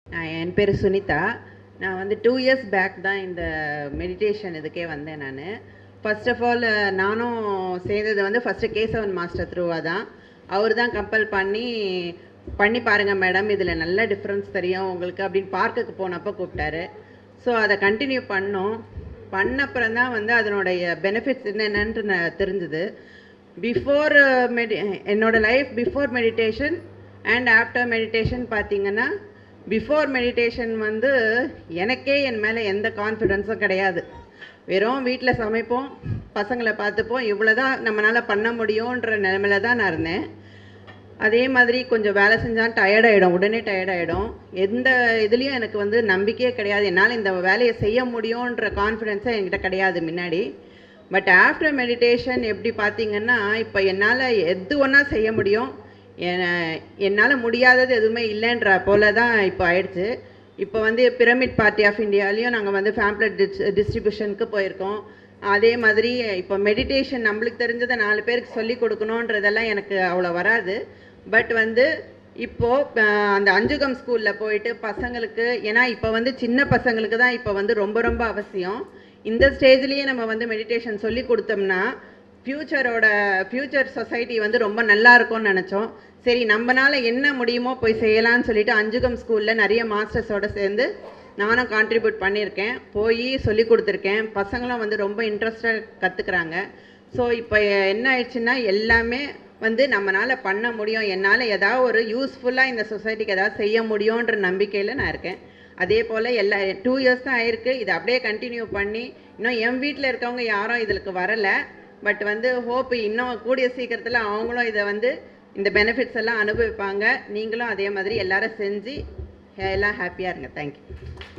நான் என் பேர் சுனிதா நான் வந்து டூ இயர்ஸ் பேக் தான் இந்த மெடிடேஷன் இதுக்கே வந்தேன் நான் ஃபர்ஸ்ட் ஆஃப் ஆல் நானும் சேர்ந்தது வந்து ஃபஸ்ட்டு கேசவன் மாஸ்டர் த்ரூவாக தான் அவர் தான் கம்பல் பண்ணி பண்ணி பாருங்கள் மேடம் இதில் நல்ல டிஃப்ரென்ஸ் தெரியும் உங்களுக்கு அப்படின்னு பார்க்குக்கு போனப்போ கூப்பிட்டாரு ஸோ அதை கண்டினியூ பண்ணோம் பண்ண அப்புறம் தான் வந்து அதனுடைய பெனிஃபிட்ஸ் என்னென்னு நான் தெரிஞ்சுது பிஃபோர் மெடி என்னோட life before meditation and after meditation பார்த்தீங்கன்னா பிஃபோர் மெடிடேஷன் வந்து எனக்கே என் மேலே எந்த கான்ஃபிடென்ஸும் கிடையாது வெறும் வீட்டில் சமைப்போம் பசங்களை பார்த்துப்போம் இவ்வளோ தான் நம்மளால் பண்ண முடியுன்ற நிலமையில தான் நான் இருந்தேன் அதே மாதிரி கொஞ்சம் வேலை செஞ்சால் டயர்டாயிடும் உடனே டயர்டாயிடும் எந்த இதுலேயும் எனக்கு வந்து நம்பிக்கையே கிடையாது என்னால் இந்த வேலையை செய்ய முடியுன்ற கான்ஃபிடென்ஸே என்கிட்ட கிடையாது முன்னாடி பட் ஆஃப்டர் மெடிடேஷன் எப்படி பார்த்தீங்கன்னா இப்போ என்னால் எது ஒன்றா செய்ய முடியும் என்னால் முடியாதது எதுவுமே இல்லைன்ற போல தான் இப்போ ஆயிடுச்சு இப்போ வந்து பிரமிட் பார்ட்டி ஆஃப் இந்தியாலையும் நாங்கள் வந்து ஃபேம்ப்ளெட் டிஸ் டிஸ்ட்ரிபியூஷனுக்கு போயிருக்கோம் அதே மாதிரி இப்போ மெடிடேஷன் நம்மளுக்கு தெரிஞ்சதை நாலு பேருக்கு சொல்லி கொடுக்கணுன்றதெல்லாம் எனக்கு அவ்வளோ வராது பட் வந்து இப்போது அந்த அஞ்சுகம் ஸ்கூலில் போயிட்டு பசங்களுக்கு ஏன்னா இப்போ வந்து சின்ன பசங்களுக்கு தான் இப்போ வந்து ரொம்ப ரொம்ப அவசியம் இந்த ஸ்டேஜ்லேயே நம்ம வந்து மெடிடேஷன் சொல்லி கொடுத்தோம்னா ஃப்யூச்சரோட ஃப்யூச்சர் சொசைட்டி வந்து ரொம்ப நல்லா இருக்கும்னு நினச்சோம் சரி நம்மனால என்ன முடியுமோ போய் செய்யலாம்னு சொல்லிட்டு அஞ்சுகம் ஸ்கூலில் நிறைய மாஸ்டர்ஸோட சேர்ந்து நானும் கான்ட்ரிபியூட் பண்ணியிருக்கேன் போய் சொல்லி கொடுத்துருக்கேன் பசங்களும் வந்து ரொம்ப இன்ட்ரெஸ்டாக கற்றுக்குறாங்க ஸோ இப்போ என்ன ஆயிடுச்சுன்னா எல்லாமே வந்து நம்மளால் பண்ண முடியும் என்னால் ஏதாவது ஒரு யூஸ்ஃபுல்லாக இந்த சொசைட்டிக்கு ஏதாவது செய்ய முடியுன்ற நம்பிக்கையில் நான் இருக்கேன் அதே போல் எல்லா டூ இயர்ஸ் தான் ஆயிருக்கு இதை அப்படியே கண்டினியூ பண்ணி இன்னும் என் வீட்டில் இருக்கவங்க யாரும் இதுக்கு வரலை பட் வந்து ஹோப் இன்னும் கூடிய சீக்கிரத்தில் அவங்களும் இதை வந்து இந்த பெனிஃபிட்ஸ் எல்லாம் அனுபவிப்பாங்க நீங்களும் அதே மாதிரி எல்லாரும் செஞ்சு எல்லாம் ஹாப்பியாக இருங்க தேங்க்யூ